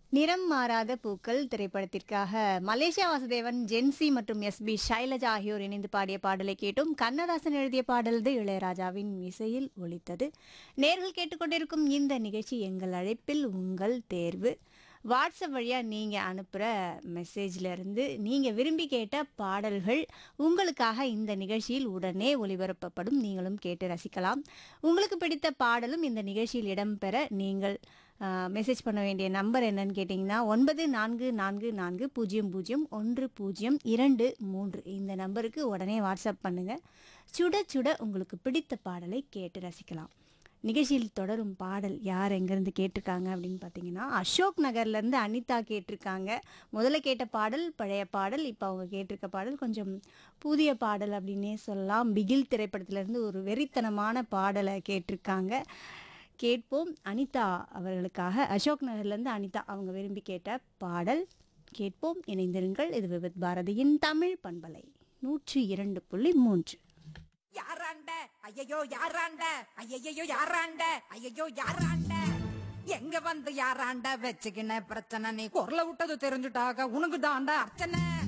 நிறம் மாறாத பூக்கள் திரைப்படத்திற்காக மலேசியா வாசுதேவன் ஜென்சி மற்றும் எஸ் பி ஷைலஜா ஆகியோர் இணைந்து பாடிய பாடலை கேட்டும் கண்ணதாசன் எழுதிய பாடல்து இளையராஜாவின் இசையில் ஒலித்தது நேர்கள் கேட்டுக்கொண்டிருக்கும் இந்த நிகழ்ச்சி எங்கள் அழைப்பில் உங்கள் தேர்வு வாட்ஸ்அப் வழியாக நீங்கள் அனுப்புகிற மெசேஜ்லேருந்து நீங்கள் விரும்பி கேட்ட பாடல்கள் உங்களுக்காக இந்த நிகழ்ச்சியில் உடனே ஒளிபரப்பப்படும் நீங்களும் கேட்டு ரசிக்கலாம் உங்களுக்கு பிடித்த பாடலும் இந்த நிகழ்ச்சியில் இடம்பெற நீங்கள் மெசேஜ் பண்ண வேண்டிய நம்பர் என்னன்னு கேட்டிங்கன்னா ஒன்பது நான்கு நான்கு நான்கு பூஜ்ஜியம் பூஜ்ஜியம் ஒன்று பூஜ்ஜியம் இரண்டு மூன்று இந்த நம்பருக்கு உடனே வாட்ஸ்அப் பண்ணுங்கள் சுட சுட உங்களுக்கு பிடித்த பாடலை கேட்டு ரசிக்கலாம் நிகழ்ச்சியில் தொடரும் பாடல் யார் எங்கேருந்து கேட்டிருக்காங்க அப்படின்னு பார்த்தீங்கன்னா அசோக் நகர்லேருந்து அனிதா கேட்டிருக்காங்க முதல்ல கேட்ட பாடல் பழைய பாடல் இப்போ அவங்க கேட்டிருக்க பாடல் கொஞ்சம் புதிய பாடல் அப்படின்னே சொல்லலாம் பிகில் திரைப்படத்திலேருந்து ஒரு வெறித்தனமான பாடலை கேட்டிருக்காங்க கேட்போம் அனிதா அவர்களுக்காக அசோக் நகர்லேருந்து அனிதா அவங்க விரும்பி கேட்ட பாடல் கேட்போம் இணைந்திருங்கள் இது விவித் பாரதியின் தமிழ் பண்பலை நூற்றி இரண்டு புள்ளி மூன்று யாராண்ட ஐயையோ யாராண்ட ஐயையோ யாராண்ட ஐயையோ யாராண்ட எங்க வந்து யாராண்ட வச்சுக்கின பிரச்சனை நீ குரல விட்டது தெரிஞ்சுட்டாக உனக்கு தாண்டா அர்ச்சனை